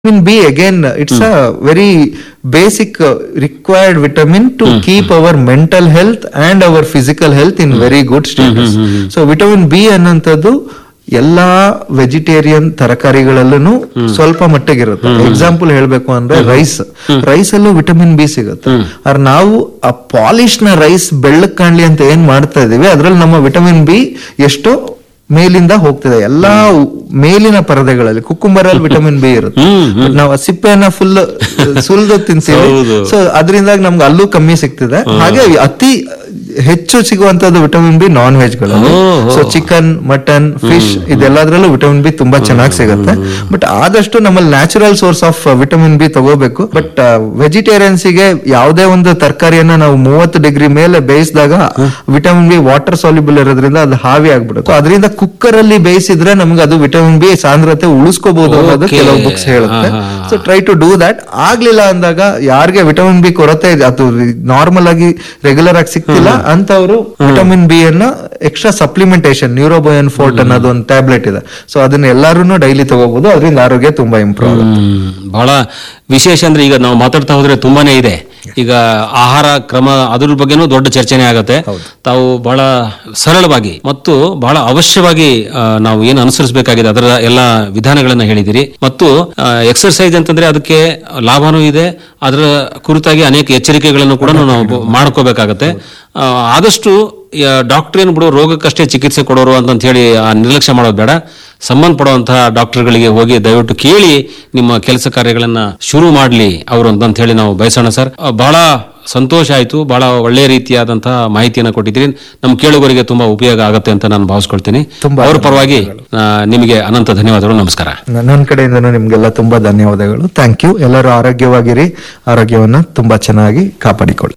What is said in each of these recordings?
Vitamin B again, it's a very basic uh, required vitamin to keep our mental health and our physical health in very good status. So vitamin B ಅನ್ನೋಂಥದ್ದು ಎಲ್ಲಾ vegetarian ತರಕಾರಿಗಳಲ್ಲೂ ಸ್ವಲ್ಪ ಮಟ್ಟಿಗಿರುತ್ತೆ example ಹೇಳ್ಬೇಕು ಅಂದ್ರೆ rice rice ಅಲ್ಲೂ vitamin B ಸಿಗುತ್ತೆ ಆದ್ರೆ ನಾವು ಆ ಪಾಲಿಶ್ ನ ರೈಸ್ ಬೆಳ್ಳಕ್ ಕಾಣ್ಲಿ ಅಂತ ಏನ್ ಮಾಡ್ತಾ ಇದೀವಿ ಅದ್ರಲ್ಲಿ ನಮ್ಮ ವಿಟಮಿನ್ ಬಿ ಎಷ್ಟೋ ಮೇಲಿಂದ ಹೋಗ್ತಿದೆ ಎಲ್ಲಾ ಮೇಲಿನ ಪರದೆಗಳಲ್ಲಿ ಕುಕ್ಕುಂಬರ್ ಅಲ್ಲಿ ವಿಟಮಿನ್ ಬಿ ಇರುತ್ತೆ But ನಾವು ಆ ಸಿಪ್ಪೆಯನ್ನ ಫುಲ್ ಸುಲ್ದು ತಿಂತೀವಿ ಹೌದು. ಸೊ ಅದರಿಂದಾಗಿ ನಮ್ಗೆ ಅಲ್ಲೂ ಕಮ್ಮಿ ಸಿಗ್ತಿದೆ ಹಾಗೆ ಅತಿ ಹೆಚ್ಚು ಸಿಗುವಂತದ್ದು ವಿಟಮಿನ್ ಬಿ ನಾನ್ ವೆಜ್ ಗಳಲ್ಲಿ ಓಹೋ. ಸೊ ಚಿಕನ್ ಮಟನ್ ಫಿಶ್ ಇದೆಲ್ಲದ್ರಲ್ಲೂ ವಿಟಮಿನ್ ಬಿ ತುಂಬಾ ಚೆನ್ನಾಗಿ ಸಿಗುತ್ತೆ ಬಟ್ ಆದಷ್ಟು ನಮ್ಮಲ್ಲಿ natural source of vitamin B ತಗೋಬೇಕು ಬಟ್ ವೆಜಿಟೇರಿಯನ್ಸ್ ಗೆ ಯಾವುದೇ ಒಂದು ತರಕಾರಿಯನ್ನ ನಾವು ಮೂವತ್ತು ಡಿಗ್ರಿ ಮೇಲೆ ಬೇಯಿಸಿದಾಗ ವಿಟಮಿನ್ ಬಿ ವಾಟರ್ ಸಾಲ್ಯುಬಲ್ ಇರೋದ್ರಿಂದ ಅದು ಹಾವಿ ಆಗ್ಬಿಡುತ್ತೆ ಅದರಿಂದ ಕುಕ್ಕರ್ ಅಲ್ಲಿ ಬೇಯಿಸಿದ್ರೆ ನಮ್ಗೆ ಅದು ವಿಟಮಿನ್ ಬಿ ಸಾಂದ್ರತೆ ಉಳಿಸ್ಕೋಬಹುದು ಅನ್ನೋದು Okay. ಕೆಲವು ಬುಕ್ಸ್ ಹೇಳುತ್ತೆ ಹಾ, ಹಾ, ಹಾ. So try to do that ಆಗ್ಲಿಲ್ಲ ಅಂದಾಗ ಯಾರಿಗೆ ವಿಟಮಿನ್ ಬಿ ಕೊರತೆ ಇದೆ ಅದು ನಾರ್ಮಲ್ ಆಗಿ ರೆಗ್ಯುಲರ್ ಆಗಿ ಸಿಗ್ತಿಲ್ಲ ಅಂತವರು ವಿಟಮಿನ್ ಬಿ ಅನ್ನ ಎಕ್ಸ್ಟ್ರಾ ಸಪ್ಲಿಮೆಂಟೇಶನ್ ನ್ಯೂರೋಬೋಯನ್ ಫೋರ್ಟ್ ಅನ್ನೋದು ಒಂದು ಟ್ಯಾಬ್ಲೆಟ್ ಇದೆ ಸೊ ಅದನ್ನ ಎಲ್ಲಾರು ಡೈಲಿ ತಗೋಬಹುದು ಅದರಿಂದ ಆರೋಗ್ಯ ತುಂಬಾ ಇಂಪ್ರೂವ್ ಆಗುತ್ತೆ ಹ್ಮ್. ಬಹಳ ವಿಶೇಷ ಅಂದ್ರೆ ಈಗ ನಾವು ಮಾತಾಡ್ತಾ ಹೋದ್ರೆ ತುಂಬಾನೇ ಇದೆ ಈಗ ಆಹಾರ ಕ್ರಮ ಅದ್ರ ಬಗ್ಗೆನೂ ದೊಡ್ಡ ಚರ್ಚೆನೆ ಆಗತ್ತೆ ತಾವು ಬಹಳ ಸರಳವಾಗಿ ಮತ್ತು ಬಹಳ ಅವಶ್ಯವಾಗಿ ಆ, ನಾವು ಏನು ಅನುಸರಿಸಬೇಕಾಗಿದೆ ಅದರ ಎಲ್ಲ ವಿಧಾನಗಳನ್ನ ಹೇಳಿದಿರಿ ಮತ್ತು ಎಕ್ಸರ್ಸೈಸ್ ಅಂತಂದ್ರೆ ಅದಕ್ಕೆ ಲಾಭನೂ ಇದೆ ಅದರ ಕುರಿತಾಗಿ ಅನೇಕ ಎಚ್ಚರಿಕೆಗಳನ್ನು ಕೂಡ ನಾವು ಮಾಡ್ಕೋಬೇಕಾಗತ್ತೆ ಆ, ಆದಷ್ಟು ಡಾಕ್ಟರ್ ಏನು ಬಿಡು ರೋಗಕ್ಕಷ್ಟೇ ಚಿಕಿತ್ಸೆ ಕೊಡೋರು ಅಂತ ಹೇಳಿ ಆ ನಿರ್ಲಕ್ಷ್ಯ ಮಾಡೋದು ಬೇಡ ಸಂಬಂಧಪಡುವಂತಹ ಡಾಕ್ಟರ್ಗಳಿಗೆ ಹೋಗಿ ದಯವಿಟ್ಟು ಕೇಳಿ ನಿಮ್ಮ ಕೆಲಸ ಕಾರ್ಯಗಳನ್ನ ಶುರು ಮಾಡಲಿ ಅವರು ಅಂತ ಹೇಳಿ ನಾವು ಬಯಸೋಣ ಸರ್ ಆ, ಬಹಳ ಸಂತೋಷ ಆಯ್ತು ಬಹಳ ಒಳ್ಳೆ ರೀತಿಯಾದಂತಹ ಮಾಹಿತಿಯನ್ನು ಕೊಟ್ಟಿದ್ದೀರಿ ನಮ್ಮ ಕೇಳುಗರಿಗೆ ತುಂಬಾ ಉಪಯೋಗ ಆಗುತ್ತೆ ಅಂತ ನಾನು ಭಾವಿಸ್ಕೊಳ್ತೀನಿ ತುಂಬಾ ಅವ್ರ ಪರವಾಗಿ ಆ, ನಿಮಗೆ ಅನಂತ ಧನ್ಯವಾದಗಳು ನಮಸ್ಕಾರ ನನ್ನ ಕಡೆಯಿಂದನೂ ನಿಮ್ಗೆಲ್ಲ ತುಂಬಾ ಧನ್ಯವಾದಗಳು ಥ್ಯಾಂಕ್ ಯು ಎಲ್ಲರೂ ಆರೋಗ್ಯವಾಗಿರಿ ಆರೋಗ್ಯವನ್ನ ತುಂಬಾ ಚೆನ್ನಾಗಿ ಕಾಪಾಡಿಕೊಳ್ಳಿ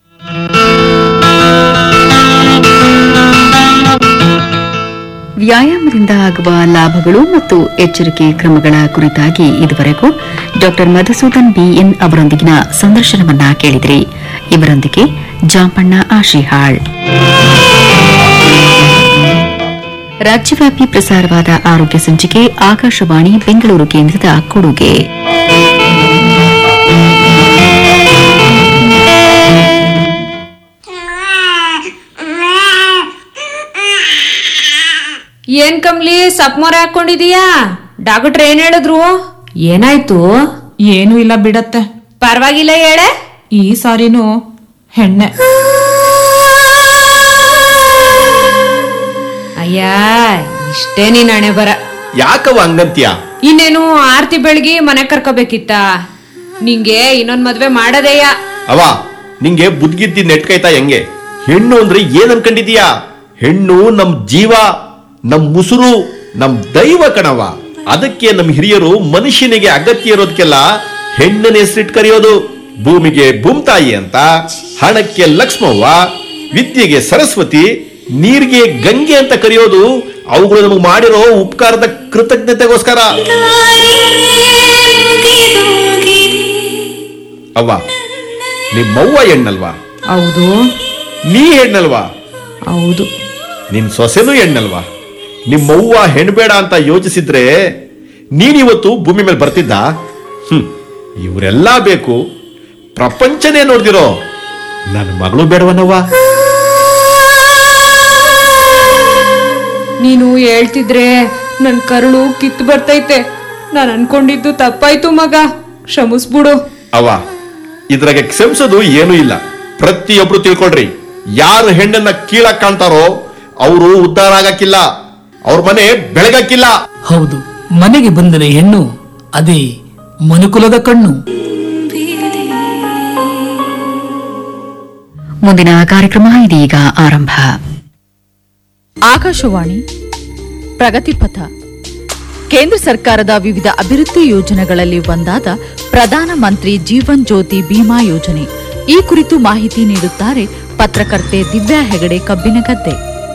ವ್ಯಾಯಾಮದಿಂದ ಆಗುವ ಲಾಭಗಳು ಮತ್ತು ಎಚ್ಚರಿಕೆ ಕ್ರಮಗಳ ಕುರಿತಾಗಿ ಇದುವರೆಗೂ ಡಾಕ್ಟರ್ ಮಧುಸೂದನ್ ಬಿಎನ್ ಅವರೊಂದಿಗಿನ ಸಂದರ್ಶನವನ್ನ ಕೇಳಿದ್ರಿ ಇವರೊಂದಿಗೆ ಜಾಂಪಣ್ಣ ಆಶಿಹಾಳ್ ರಾಜ್ಯವ್ಯಾಪಿ ಪ್ರಸಾರವಾದ ಆರೋಗ್ಯ ಸಂಚಿಕೆ ಆಕಾಶವಾಣಿ ಬೆಂಗಳೂರು ಕೇಂದ್ರದ ಕೊಡುಗೆ ಏನ್ ಕಮ್ಲಿ ಸಪ್ಮೊರೆ ಹಾಕೊಂಡಿದೀಯಾ ಡಾಕ್ಟ್ರ್ ಏನ್ ಹೇಳಿದ್ರು ಏನಾಯ್ತು ಏನೂ ಇಲ್ಲ ಬಿಡತ್ತೆ ಪರವಾಗಿಲ್ಲ ಹೇಳೆ ಈ ಸಾರಿನೂ ಹೆಣ್ಣೆ ಅಯ್ಯ ಇಷ್ಟೇ ನೀನ್ ಹಣೆ ಬರ ಯಾಕವ ಹಂಗಂತ್ಯ ಇನ್ನೇನು ಆರ್ತಿ ಬೆಳಗಿ ಮನೆ ಕರ್ಕೋಬೇಕಿತ್ತ ನಿಂಗೆ ಇನ್ನೊಂದ್ ಮದ್ವೆ ಮಾಡದೇಯ ಅವ ನಿಂಗೆ ಬುದ್ಗಿದ್ದಿ ನೆಟ್ಕೈತಾ ಹೆಂಗೆ ಹೆಣ್ಣು ಅಂದ್ರೆ ಏನ್ ಅನ್ಕೊಂಡಿದೀಯಾ ಹೆಣ್ಣು ನಮ್ ಜೀವ ನಮ್ ಮುಸುರು ನಮ್ ದೈವ ಕಣವ ಅದಕ್ಕೆ ನಮ್ ಹಿರಿಯರು ಮನುಷ್ಯನಿಗೆ ಅಗತ್ಯ ಇರೋದಕ್ಕೆಲ್ಲ ಹೆಣ್ಣನ ಹೆಸರಿಟ್ ಕರೆಯೋದು ಭೂಮಿಗೆ ಭೂಮ್ತಾಯಿ ಅಂತ ಹಣಕ್ಕೆ ಲಕ್ಷ್ಮವ್ವ ವಿದ್ಯೆಗೆ ಸರಸ್ವತಿ ನೀರಿಗೆ ಗಂಗೆ ಅಂತ ಕರೆಯೋದು ಅವುಗಳು ನಮಗೆ ಮಾಡಿರೋ ಉಪಕಾರದ ಕೃತಜ್ಞತೆಗೋಸ್ಕರ ಅವ್ವ ನಿಮ್ಮವ್ವ ಹೆಣ್ಣಲ್ವಾ ಹೌದು ನೀ ಹೆಣ್ಣಲ್ವಾ ಹೌದು ನಿನ್ ಸೊಸೆನೂ ಹೆಣ್ಣಲ್ವಾ ನಿಮ್ಮವ್ವ ಹೆಣ್ಬೇಡ ಅಂತ ಯೋಚಿಸಿದ್ರೆ ನೀನಿವತ್ತು ಭೂಮಿ ಮೇಲೆ ಬರ್ತಿದ್ದ ಹ್ಮ್ ಇವರೆಲ್ಲ ಬೇಕು ಪ್ರಪಂಚನೇ ನೋಡ್ದಿರೋ ನನ್ನ ಮಗಳು ಬೇಡವನವ್ವ ನೀನು ಹೇಳ್ತಿದ್ರೆ ನನ್ ಕರುಳು ಕಿತ್ತು ಬರ್ತೈತೆ ನಾನ್ ಅನ್ಕೊಂಡಿದ್ದು ತಪ್ಪಾಯ್ತು ಮಗ ಕ್ಷಮಿಸ್ಬಿಡು ಅವ್ವ ಇದ್ರಾಗೆ ಕ್ಷಮಿಸೋದು ಏನೂ ಇಲ್ಲ ಪ್ರತಿಯೊಬ್ರು ತಿಳ್ಕೊಳ್ರಿ ಯಾರು ಹೆಣ್ಣನ್ನ ಕೀಳಕ್ ಕಾಣ್ತಾರೋ ಅವರು ಉದ್ಧಾರ ಆಗಕ್ಕಿಲ್ಲ ಅವ್ರ ಮನೆ ಬೆಳಗಕ್ಕಿಲ್ಲ ಹೌದು ಮನೆಗೆ ಬಂದರೆ ಹೆಣ್ಣು ಅದೇ ಮನುಕುಲದ ಕಣ್ಣು ಮುಂದಿನ ಕಾರ್ಯಕ್ರಮ ಇದೀಗ ಆರಂಭ ಆಕಾಶವಾಣಿ ಪ್ರಗತಿಪಥ ಕೇಂದ್ರ ಸರ್ಕಾರದ ವಿವಿಧ ಅಭಿವೃದ್ಧಿ ಯೋಜನೆಗಳಲ್ಲಿ ಒಂದಾದ ಪ್ರಧಾನ ಮಂತ್ರಿ ಜೀವನ್ ಜ್ಯೋತಿ ಬಿಮಾ ಯೋಜನೆ ಈ ಕುರಿತು ಮಾಹಿತಿ ನೀಡುತ್ತಾರೆ ಪತ್ರಕರ್ತೆ ದಿವ್ಯಾ ಹೆಗಡೆ ಕಬ್ಬಿನಗದ್ದೆ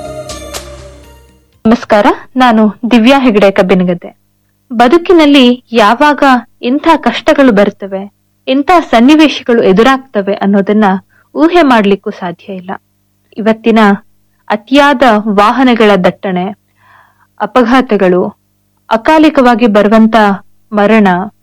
ನಮಸ್ಕಾರ ನಾನು ದಿವ್ಯಾ ಹೆಗಡೆ ಕಬ್ಬಿನಗದ್ದೆ ಬದುಕಿನಲ್ಲಿ ಯಾವಾಗ ಇಂಥ ಕಷ್ಟಗಳು ಬರ್ತವೆ ಇಂಥ ಸನ್ನಿವೇಶಗಳು ಎದುರಾಗ್ತವೆ ಅನ್ನೋದನ್ನ ಊಹೆ ಮಾಡ್ಲಿಕ್ಕೂ ಸಾಧ್ಯ ಇಲ್ಲ ಇವತ್ತಿನ ಅತಿಯಾದ ವಾಹನಗಳ ದಟ್ಟಣೆ ಅಪಘಾತಗಳು ಅಕಾಲಿಕವಾಗಿ ಬರುವಂತ ಮರಣ